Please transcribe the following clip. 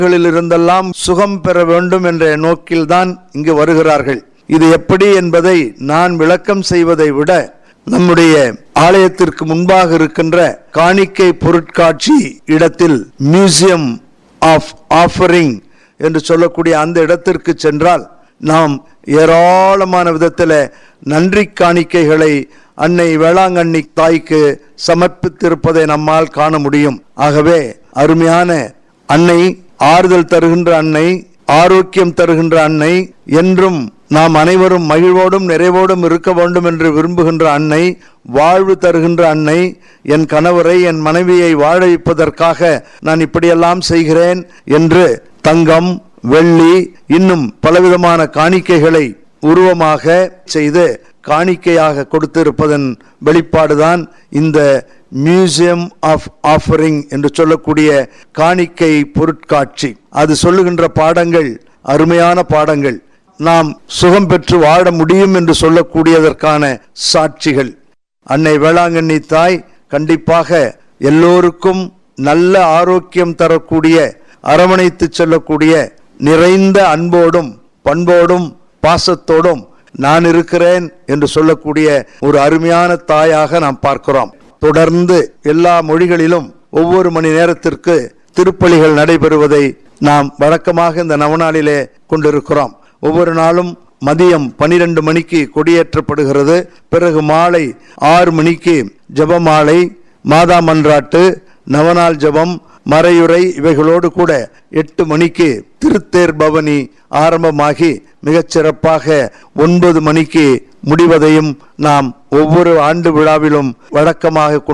இருந்தெல்லாம் சுகம் பெற வேண்டும் என்ற நோக்கில்தான் இங்கு வருகிறார்கள் இது எப்படி என்பதை நான் விளக்கம் செய்வதை விட நம்முடைய ஆலயத்திற்கு முன்பாக இருக்கின்ற காணிக்கை பொருட்காட்சி இடத்தில் மியூசியம் ஆஃப் ஆஃபரிங் என்று சொல்லக்கூடிய அந்த இடத்திற்கு சென்றால் நாம் ஏராளமான விதத்தில் நன்றி காணிக்கைகளை அன்னை வேளாங்கண்ணி தாய்க்கு சமர்ப்பித்திருப்பதை நம்மால் காண முடியும் ஆகவே அருமையான அன்னை ஆறுதல் தருகின்ற அன்னை ஆரோக்கியம் தருகின்ற அன்னை என்றும் நாம் அனைவரும் மகிழ்வோடும் நிறைவோடும் இருக்க வேண்டும் என்று விரும்புகின்ற அன்னை வாழ்வு தருகின்ற அன்னை என் கணவரை என் மனைவியை வாழ வைப்பதற்காக நான் இப்படியெல்லாம் செய்கிறேன் என்று தங்கம் வெள்ளி இன்னும் பலவிதமான காணிக்கைகளை உருவமாக செய்து காணிக்கையாக கொடுத்திருப்பதன் வெளிப்பாடுதான் இந்த மியூசியம் ஆஃப் ஆஃபரிங் என்று சொல்லக்கூடிய காணிக்கை பொருட்காட்சி அது சொல்லுகின்ற பாடங்கள் அருமையான பாடங்கள் நாம் சுகம் பெற்று வாழ முடியும் என்று சொல்லக்கூடியதற்கான சாட்சிகள் அன்னை வேளாங்கண்ணி தாய் கண்டிப்பாக எல்லோருக்கும் நல்ல ஆரோக்கியம் தரக்கூடிய அரவணைத்து செல்லக்கூடிய நிறைந்த அன்போடும் பண்போடும் பாசத்தோடும் நான் இருக்கிறேன் என்று சொல்லக்கூடிய ஒரு அருமையான தாயாக நாம் பார்க்கிறோம் தொடர்ந்து எல்லா மொழிகளிலும் ஒவ்வொரு மணி நேரத்திற்கு திருப்பலிகள் நடைபெறுவதை நாம் வழக்கமாக இந்த நவநாளிலே கொண்டிருக்கிறோம் ஒவ்வொரு நாளும் மதியம் பனிரெண்டு மணிக்கு கொடியேற்றப்படுகிறது பிறகு மாலை ஆறு மணிக்கு ஜெபமாலை மாதா மன்றாட்டு நவநாள் ஜெபம் மறையுறை இவைகளோடு கூட எட்டு மணிக்கு திருத்தேர் பவனி ஆரம்பமாகி மிகச் சிறப்பாக ஒன்பது மணிக்கு முடிவதையும் நாம் ஒவ்வொரு ஆண்டு விழாவிலும் வழக்கமாக கொண்டு